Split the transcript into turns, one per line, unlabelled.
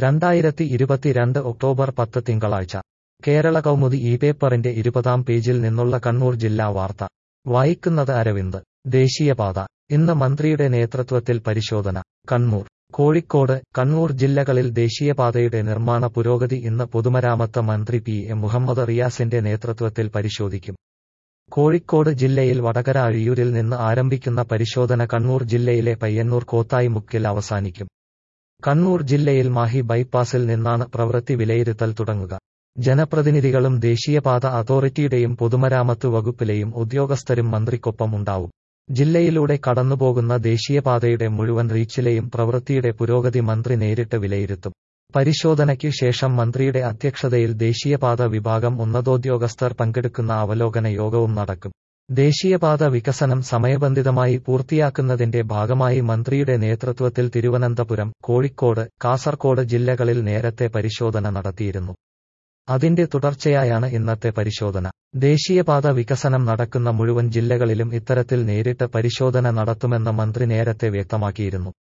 രണ്ടായിരത്തി ഇരുപത്തിരണ്ട് ഒക്ടോബർ പത്ത് തിങ്കളാഴ്ച കേരള കൗമുദി ഈ പേപ്പറിന്റെ ഇരുപതാം പേജിൽ നിന്നുള്ള കണ്ണൂർ ജില്ലാ വാർത്ത വായിക്കുന്നത് അരവിന്ദ് ദേശീയപാത ഇന്ന് മന്ത്രിയുടെ നേതൃത്വത്തിൽ പരിശോധന കണ്ണൂർ കോഴിക്കോട് കണ്ണൂർ ജില്ലകളിൽ ദേശീയപാതയുടെ നിർമ്മാണ പുരോഗതി ഇന്ന് പൊതുമരാമത്ത് മന്ത്രി പി എ മുഹമ്മദ് റിയാസിന്റെ നേതൃത്വത്തിൽ പരിശോധിക്കും കോഴിക്കോട് ജില്ലയിൽ വടകര അഴിയൂരിൽ നിന്ന് ആരംഭിക്കുന്ന പരിശോധന കണ്ണൂർ ജില്ലയിലെ പയ്യന്നൂർ കോത്തായിമുക്കിൽ അവസാനിക്കും കണ്ണൂർ ജില്ലയിൽ മാഹി ബൈപ്പാസിൽ നിന്നാണ് പ്രവൃത്തി വിലയിരുത്തൽ തുടങ്ങുക ജനപ്രതിനിധികളും ദേശീയപാത അതോറിറ്റിയുടെയും പൊതുമരാമത്ത് വകുപ്പിലെയും ഉദ്യോഗസ്ഥരും മന്ത്രിക്കൊപ്പം ഉണ്ടാവും ജില്ലയിലൂടെ കടന്നുപോകുന്ന ദേശീയപാതയുടെ മുഴുവൻ റീച്ചിലെയും പ്രവൃത്തിയുടെ പുരോഗതി മന്ത്രി നേരിട്ട് വിലയിരുത്തും പരിശോധനയ്ക്കു ശേഷം മന്ത്രിയുടെ അധ്യക്ഷതയിൽ ദേശീയപാത വിഭാഗം ഉന്നതോദ്യോഗസ്ഥർ പങ്കെടുക്കുന്ന അവലോകന യോഗവും നടക്കും ദേശീയപാത വികസനം സമയബന്ധിതമായി പൂർത്തിയാക്കുന്നതിന്റെ ഭാഗമായി മന്ത്രിയുടെ നേതൃത്വത്തിൽ തിരുവനന്തപുരം കോഴിക്കോട് കാസർകോട് ജില്ലകളിൽ നേരത്തെ പരിശോധന നടത്തിയിരുന്നു അതിന്റെ തുടർച്ചയായാണ് ഇന്നത്തെ പരിശോധന ദേശീയപാത വികസനം നടക്കുന്ന മുഴുവൻ ജില്ലകളിലും ഇത്തരത്തിൽ നേരിട്ട് പരിശോധന നടത്തുമെന്ന് മന്ത്രി നേരത്തെ വ്യക്തമാക്കിയിരുന്നു